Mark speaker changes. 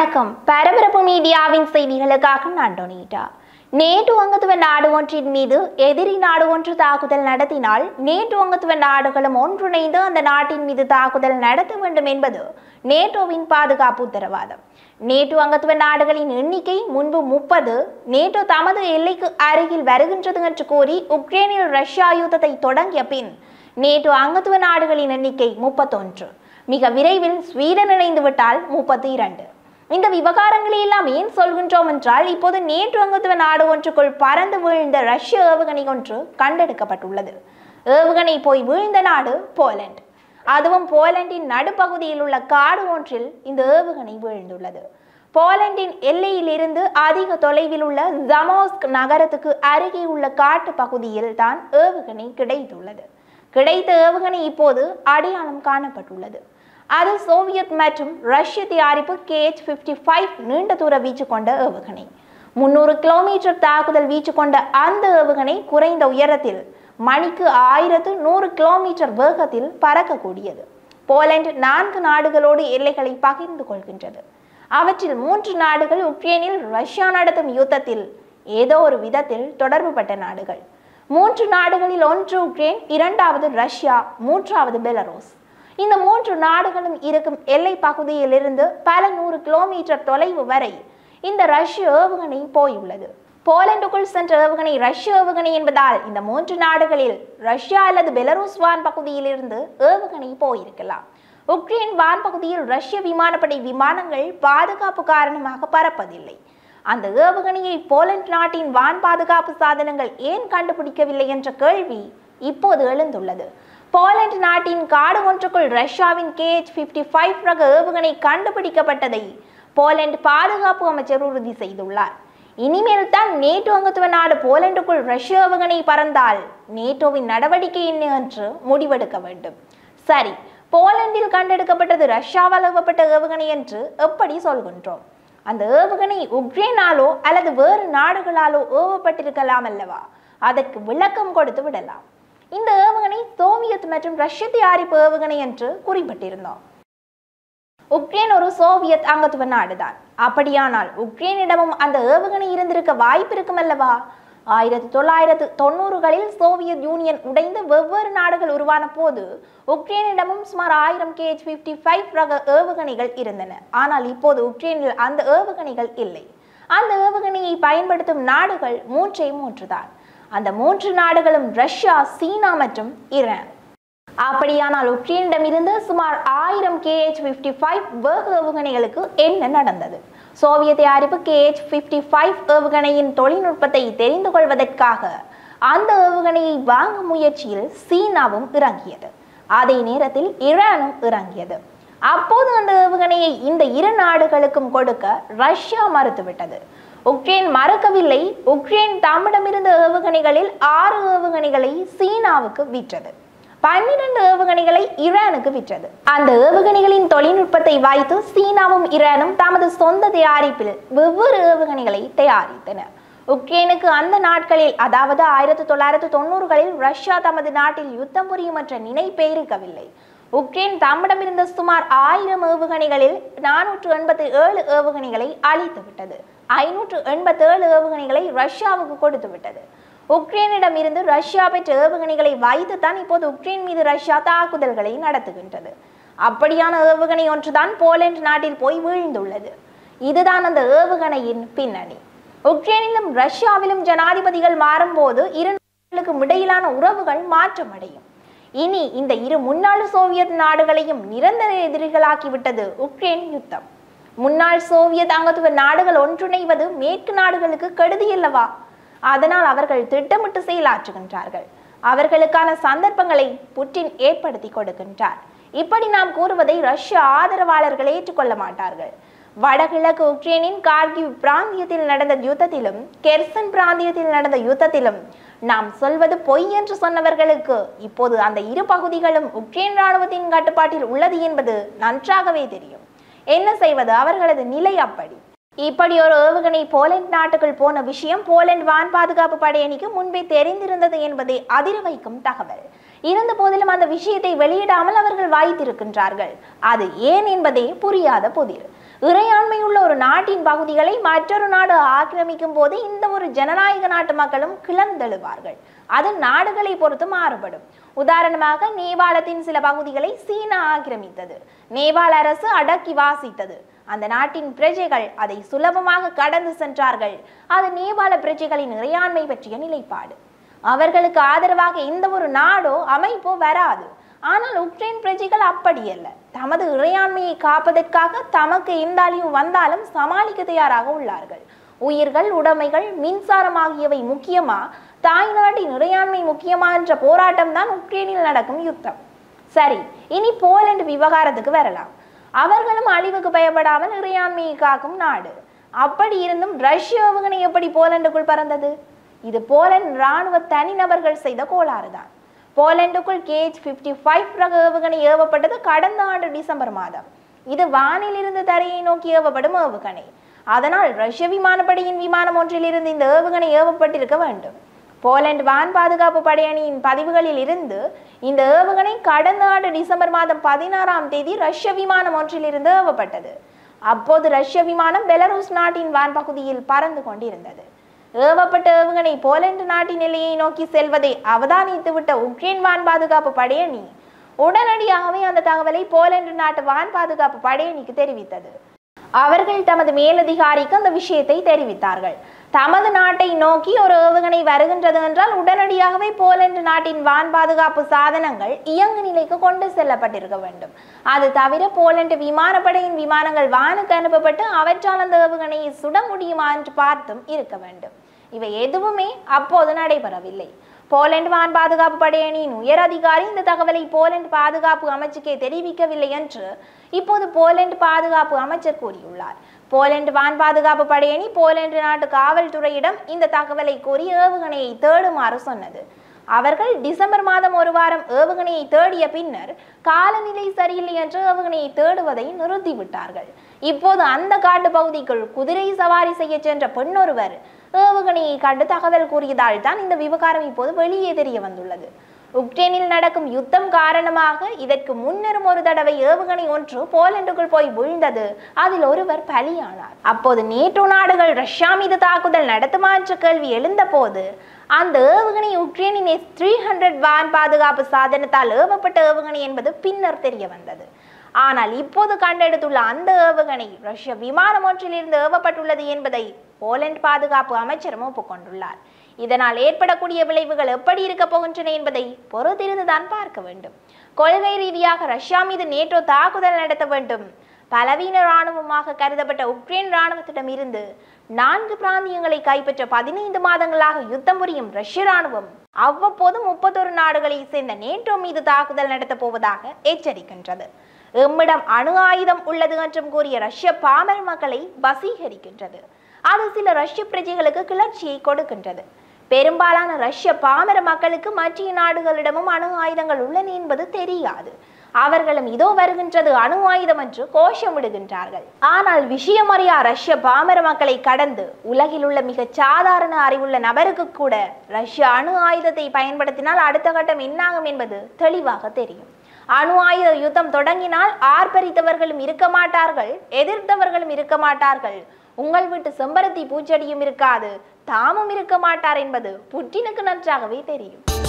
Speaker 1: வணக்கம் பரபரப்பு மீடியாவின் செய்திகளுக்காக நான் டொனிட்டா நேட்டு அங்கத்துவ நாடு ஒன்றின் மீது எதிரி நாடு ஒன்று தாக்குதல் நடத்தினால் நேட்டு அங்கத்துவ நாடுகளும் ஒன்றிணைந்து அந்த நாட்டின் மீது தாக்குதல் நடத்த வேண்டும் என்பது நேட்டோவின் பாதுகாப்பு உத்தரவாதம் நேட்டோ அங்கத்துவ நாடுகளின் எண்ணிக்கை முன்பு முப்பது நேட்டோ தமது எல்லைக்கு அருகில் வருகின்றது என்று கூறி உக்ரைனில் ரஷ்யா யுத்தத்தை தொடங்கிய பின் நேட்டோ அங்கத்துவ நாடுகளின் எண்ணிக்கை முப்பத்தொன்று மிக விரைவில் ஸ்வீடன் இணைந்து விட்டால் முப்பத்தி இரண்டு இந்த விவகாரங்களை எல்லாம் ஏன் சொல்கின்றோம் என்றால் இப்போது நேற்று அங்கத்துவ நாடு ஒன்றுக்குள் பறந்து வீழ்ந்த ரஷ்ய ஏவுகணை ஒன்று கண்டெடுக்கப்பட்டுள்ளது ஏவுகணை போய் வீழ்ந்த நாடு போலண்ட் அதுவும் போலண்டின் நடுப்பகுதியில் உள்ள காடு ஒன்றில் இந்த ஏவுகணை வீழ்ந்துள்ளது போலண்டின் எல்லையிலிருந்து அதிக தொலைவில் உள்ள ஜமோஸ்க் நகரத்துக்கு அருகே உள்ள காட்டு பகுதியில் தான் ஏவுகணை கிடைத்துள்ளது கிடைத்த ஏவுகணை இப்போது அடையாளம் காணப்பட்டுள்ளது அது சோவியத் மற்றும் ரஷ்ய தயாரிப்பு கேஜ் பிப்டி ஃபைவ் நீண்ட தூர வீச்சு கொண்ட ஏவுகணை முன்னூறு கிலோமீட்டர் தாக்குதல் வீச்சு கொண்ட அந்த ஏவுகணை குறைந்த உயரத்தில் மணிக்கு ஆயிரத்து நூறு கிலோமீட்டர் வேகத்தில் பறக்கக்கூடியது போலந்து நான்கு நாடுகளோடு எல்லைகளை பகிர்ந்து கொள்கின்றது அவற்றில் மூன்று நாடுகள் உக்ரைனில் ரஷ்யா நடத்தும் யுத்தத்தில் ஏதோ ஒரு விதத்தில் தொடர்புபட்ட நாடுகள் மூன்று நாடுகளில் ஒன்று உக்ரைன் இரண்டாவது ரஷ்யா மூன்றாவது பெலரோஸ் இந்த மூன்று நாடுகளும் இருக்கும் எல்லை பகுதியிலிருந்து பல நூறு கிலோமீட்டர் தொலைவு வரை இந்த ரஷ்ய ஏவுகணை போயுள்ளது போலண்டுக்குள் சென்ற ஏவுகணை ரஷ்ய ஏவுகணை என்பதால் இந்த மூன்று நாடுகளில் ரஷ்யா அல்லது பெலரூஸ் வான் பகுதியிலிருந்து ஏவுகணை போயிருக்கலாம் உக்ரைன் வான் பகுதியில் ரஷ்ய விமானப்படை விமானங்கள் பாதுகாப்பு காரணமாக பறப்பதில்லை அந்த ஏவுகணையை போலந்து நாட்டின் வான் பாதுகாப்பு சாதனங்கள் ஏன் கண்டுபிடிக்கவில்லை என்ற கேள்வி இப்போது எழுந்துள்ளது போலந்து நாட்டின் காடு ஒன்றுக்குள் ரஷ்யாவின் கேஜ் பிப்டி ஃபைவ் ரக ஏவுகணை கண்டுபிடிக்கப்பட்டதை போலந்து பாதுகாப்பு அமைச்சர் உறுதி செய்துள்ளார் இனிமேல் தான் நேட்டோ அங்கத்துவ நாடு போலண்டுக்குள் ரஷ்ய ஏவுகணை பறந்தால் நேட்டோவின் நடவடிக்கை என்ன என்று முடிவெடுக்க வேண்டும் சரி போலண்டில் கண்டெடுக்கப்பட்டது ரஷ்யாவால் ஏவப்பட்ட ஏவுகணை என்று எப்படி சொல்கின்றோம் அந்த ஏவுகணை உக்ரைனாலோ அல்லது வேறு நாடுகளாலோ ஏவப்பட்டிருக்கலாம் அல்லவா அதற்கு விளக்கம் கொடுத்து விடலாம் இந்த ஏவுகணை சோவியத் மற்றும் ரஷ்ய தயாரிப்பு ஏவுகணை என்று குறிப்பிட்டிருந்தோம் உக்ரைன் ஒரு சோவியத் அங்கத்துவ நாடுதான் அப்படியானால் உக்ரைனிடமும் அந்த ஏவுகணை இருந்திருக்க வாய்ப்பு இருக்கும் அல்லவா ஆயிரத்தி தொள்ளாயிரத்து தொண்ணூறுகளில் சோவியத் யூனியன் உடைந்து வெவ்வேறு நாடுகள் உருவான போது உக்ரைனிடமும் சுமார் ஆயிரம் கேஜ் பிப்டி ஃபைவ் ரக ஏவுகணைகள் இருந்தன ஆனால் இப்போது உக்ரைனில் அந்த ஏவுகணைகள் இல்லை அந்த ஏவுகணையை பயன்படுத்தும் நாடுகள் மூன்றே மூன்றுதான் அந்த மூன்று நாடுகளும் ரஷ்யா சீனா மற்றும் ஈரான் அப்படியானால் உக்ரைனிடமிருந்து சுமார் ஆயிரம் கேஎச் பிப்டி ஃபைவ் வேக ஏவுகணைகளுக்கு என்ன நடந்தது சோவியத் தயாரிப்பு கேஎச் பிப்டி ஃபைவ் ஏவுகணையின் தொழில்நுட்பத்தை தெரிந்து கொள்வதற்காக அந்த ஏவுகணையை வாங்கும் முயற்சியில் சீனாவும் இறங்கியது அதே நேரத்தில் ஈரானும் இறங்கியது அப்போது அந்த ஏவுகணையை இந்த இரு நாடுகளுக்கும் கொடுக்க ரஷ்யா மறுத்துவிட்டது உக்ரைன் மறுக்கவில்லை உக்ரைன் தம்மிடமிருந்த ஏவுகணைகளில் ஆறு ஏவுகணைகளை சீனாவுக்கு விற்றது பன்னிரண்டு ஏவுகணைகளை ஈரானுக்கு விற்றது அந்த ஏவுகணைகளின் தொழில்நுட்பத்தை வைத்து சீனாவும் ஈரானும் தமது சொந்த தயாரிப்பில் வெவ்வேறு ஏவுகணைகளை தயாரித்தன உக்ரைனுக்கு அந்த நாட்களில் அதாவது ஆயிரத்தி தொள்ளாயிரத்தி தொண்ணூறுகளில் ரஷ்யா தமது நாட்டில் யுத்தம் புரியும் என்ற நினைப்பே இருக்கவில்லை உக்ரைன் தம்மிடமிருந்த சுமார் ஆயிரம் ஏவுகணைகளில் நானூற்று எண்பத்தி ஏழு ஏவுகணைகளை அழித்து விட்டது ஐநூற்று எண்பத்தி ஏழு ஏவுகணைகளை ரஷ்யாவுக்கு கொடுத்து விட்டது உக்ரைனிடம் இருந்து ரஷ்யா பெற்ற ஏவுகணைகளை வைத்துத்தான் இப்போது உக்ரைன் மீது ரஷ்யா தாக்குதல்களை நடத்துகின்றது அப்படியான ஏவுகணை ஒன்றுதான் போலந்து நாட்டில் போய் வீழ்ந்துள்ளது இதுதான் அந்த ஏவுகணையின் பின்னணி உக்ரைனிலும் ரஷ்யாவிலும் ஜனாதிபதிகள் மாறும்போது இரு நாடுகளுக்கும் இடையிலான உறவுகள் மாற்றமடையும் இனி இந்த இரு முன்னாள் சோவியத் நாடுகளையும் நிரந்தர எதிரிகளாக்கிவிட்டது உக்ரைன் யுத்தம் முன்னாள் சோவியத் அங்கத்துவ நாடுகள் ஒன்றிணைவது மேற்கு நாடுகளுக்கு கெடுதி அல்லவா அதனால் அவர்கள் திட்டமிட்டு செயலாற்றுகின்றார்கள் அவர்களுக்கான சந்தர்ப்பங்களை புட்டின் ஏற்படுத்தி கொடுக்கின்றார் இப்படி நாம் கூறுவதை ரஷ்ய ஆதரவாளர்கள் ஏற்றுக்கொள்ள மாட்டார்கள் வடகிழக்கு உக்ரைனின் கார்கிவ் பிராந்தியத்தில் நடந்த யுத்தத்திலும் கெர்சன் பிராந்தியத்தில் நடந்த யுத்தத்திலும் நாம் சொல்வது பொய் என்று சொன்னவர்களுக்கு இப்போது அந்த இரு பகுதிகளும் உக்ரைன் ராணுவத்தின் கட்டுப்பாட்டில் உள்ளது என்பது நன்றாகவே தெரியும் என்ன செய்வது அவர்களது நிலை அப்படி இப்படி ஒரு ஏவுகணை போலந்து நாட்டுக்குள் போன விஷயம் போலந்து வான் பாதுகாப்பு படையணிக்கு முன்பே தெரிந்திருந்தது என்பதை அதிர வைக்கும் தகவல் இருந்த போதிலும் அந்த விஷயத்தை வெளியிடாமல் அவர்கள் வாய்த்திருக்கின்றார்கள் அது ஏன் என்பதே புரியாத புதிர் இறையாண்மை உள்ள ஒரு நாட்டின் பகுதிகளை மற்றொரு நாடு ஆக்கிரமிக்கும் போது இந்த ஒரு ஜனநாயக நாட்டு மக்களும் கிளர்ந்தெழுவார்கள் அது நாடுகளை பொறுத்து மாறுபடும் உதாரணமாக நேபாளத்தின் சில பகுதிகளை சீனா ஆக்கிரமித்தது நேபாள அரசு அடக்கி வாசித்தது அந்த நாட்டின் பிரஜைகள் அதை சுலபமாக கடந்து சென்றார்கள் அது நேபாள பிரஜைகளின் இறையாண்மை பற்றிய நிலைப்பாடு அவர்களுக்கு ஆதரவாக எந்த ஒரு நாடோ அமைப்போ வராது ஆனால் உக்ரைன் பிரஜைகள் அப்படியல்ல தமது இறையாண்மையை காப்பதற்காக தமக்கு எந்த அழிவு வந்தாலும் சமாளிக்க தயாராக உள்ளார்கள் உயிர்கள் உடைமைகள் மின்சாரம் ஆகியவை முக்கியமா தாய்நாட்டின் இறையாண்மை முக்கியமா என்ற போராட்டம் தான் உக்ரைனில் நடக்கும் யுத்தம் சரி இனி போலந்து விவகாரத்துக்கு வரலாம் அவர்களும் அழிவுக்கு பயப்படாமல் இறையாண்மையை காக்கும் நாடு அப்படி இருந்தும் ரஷ்ய ஏவுகணை எப்படி போலண்டுக்குள் பறந்தது இது போலந்து இராணுவ தனிநபர்கள் செய்த கோளாறு தான் போலண்டுக்குள் கேஜ் பிப்டி ஃபைவ் ரக ஏவுகணை ஏவப்பட்டது கடந்த ஆண்டு டிசம்பர் மாதம் இது வானிலிருந்து தரையை நோக்கி ஏவப்படும் ஏவுகணை அதனால் ரஷ்ய விமானப்படையின் விமானம் ஒன்றிலிருந்து இந்த ஏவுகணை ஏவப்பட்டிருக்க வேண்டும் போலந்து வான் பாதுகாப்பு படையணியின் பதிவுகளில் இருந்து இந்த ஏவுகணை கடந்த ஆண்டு டிசம்பர் மாதம் பதினாறாம் தேதி ரஷ்ய விமானம் ஒன்றிலிருந்து ஏவப்பட்டது அப்போது ரஷ்ய விமானம் பெலருஸ் நாட்டின் வான் பகுதியில் பறந்து கொண்டிருந்தது ஏவப்பட்ட ஏவுகணை போலந்து நாட்டின் எல்லையை நோக்கி செல்வதை அவதானித்துவிட்ட உக்ரைன் வான் பாதுகாப்பு படையணி உடனடியாகவே அந்த தகவலை போலந்து நாட்டு வான் பாதுகாப்பு படையணிக்கு தெரிவித்தது அவர்கள் தமது மேலதிகாரிக்கு அந்த விஷயத்தை தெரிவித்தார்கள் தமது நாட்டை நோக்கி ஒரு ஏவுகணை வருகின்றது என்றால் உடனடியாகவே போலந்து நாட்டின் வான் பாதுகாப்பு சாதனங்கள் இயங்கு நிலைக்கு கொண்டு செல்லப்பட்டிருக்க வேண்டும் அது தவிர போலந்து விமானப்படையின் விமானங்கள் வானுக்கு அனுப்பப்பட்டு அவற்றால் அந்த ஏவுகணையை சுட முடியுமா என்று பார்த்தும் இருக்க வேண்டும் இவை எதுவுமே அப்போது நடைபெறவில்லை போலந்து வான் பாதுகாப்பு படையணியின் உயர் அதிகாரி இந்த தகவலை போலந்து பாதுகாப்பு அமைச்சுக்கே தெரிவிக்கவில்லை என்று இப்போது போலந்து பாதுகாப்பு அமைச்சர் கூறியுள்ளார் போலந்து வான் பாதுகாப்பு படையணி போலந்து நாட்டு காவல்துறையிடம் இந்த தகவலை கூறி ஏவுகணையை தேடுமாறு சொன்னது அவர்கள் டிசம்பர் மாதம் ஒரு வாரம் ஏவுகணையை தேடிய பின்னர் காலநிலை சரியில்லை என்று ஏவுகணையை தேடுவதை நிறுத்திவிட்டார்கள் இப்போது அந்த காட்டு பகுதிக்குள் குதிரை சவாரி செய்ய சென்ற பெண்ணொருவர் ஏவுகணையை கண்டு தகவல் கூறியதால் தான் இந்த விவகாரம் இப்போது வெளியே தெரிய வந்துள்ளது உக்ரைனில் நடக்கும் யுத்தம் காரணமாக இதற்கு முன்னரும் ஒரு தடவை ஏவுகணை ஒன்று போலண்டுக்குள் போய் விழுந்தது அதில் ஒருவர் பலியானார் அப்போது நேட்டோ நாடுகள் ரஷ்யா மீது தாக்குதல் நடத்துமா என்ற கேள்வி எழுந்தபோது அந்த ஏவுகணை உக்ரைனின் எஸ் த்ரீ ஹண்ட்ரட் வான் பாதுகாப்பு சாதனத்தால் ஏவப்பட்ட ஏவுகணை என்பது பின்னர் தெரிய வந்தது ஆனால் இப்போது கண்டெடுத்துள்ள அந்த ஏவுகணை ரஷ்ய விமானம் ஒன்றிலிருந்து ஏவப்பட்டுள்ளது என்பதை போலந்து பாதுகாப்பு அமைச்சரும் ஒப்புக்கொண்டுள்ளார் இதனால் ஏற்படக்கூடிய விளைவுகள் எப்படி இருக்க போகின்றன என்பதை பொறுத்திருந்துதான் பார்க்க வேண்டும் கொள்கை ரீதியாக ரஷ்யா மீது நேட்டோ தாக்குதல் நடத்த வேண்டும் பலவீன இராணுவமாக கருதப்பட்ட உக்ரைன் இராணுவத்திடம் இருந்து நான்கு பிராந்தியங்களை கைப்பற்ற பதினைந்து மாதங்களாக யுத்தம் புரியும் ரஷ்ய இராணுவம் அவ்வப்போது முப்பத்தொரு நாடுகளை சேர்ந்த நேட்டோ மீது தாக்குதல் நடத்தப் போவதாக எச்சரிக்கின்றது எம்மிடம் அணு ஆயுதம் உள்ளது என்றும் கூறிய ரஷ்ய பாமர மக்களை வசீகரிக்கின்றது அது சில ரஷ்ய பிரஜைகளுக்கு கிளர்ச்சியை கொடுக்கின்றது பெரும்பாலான ரஷ்ய பாமர மக்களுக்கு மற்ற நாடுகளிடமும் அணு ஆயுதங்கள் உள்ளன என்பது தெரியாது அவர்களும் இதோ வருகின்றது அணு ஆயுதம் என்று கோஷமிடுகின்றார்கள் ஆனால் விஷயமறியா ரஷ்ய பாமர மக்களை கடந்து உலகில் உள்ள மிக சாதாரண அறிவுள்ள நபருக்கு கூட ரஷ்ய அணு ஆயுதத்தை பயன்படுத்தினால் அடுத்த கட்டம் என்னாகும் என்பது தெளிவாக தெரியும் அணு ஆயுத யுத்தம் தொடங்கினால் ஆர்ப்பரித்தவர்களும் இருக்க மாட்டார்கள் எதிர்த்தவர்களும் இருக்க மாட்டார்கள் உங்கள் வீட்டு செம்பருத்தி பூச்செடியும் இருக்காது தாமும் இருக்க மாட்டார் என்பது புட்டினுக்கு நன்றாகவே தெரியும்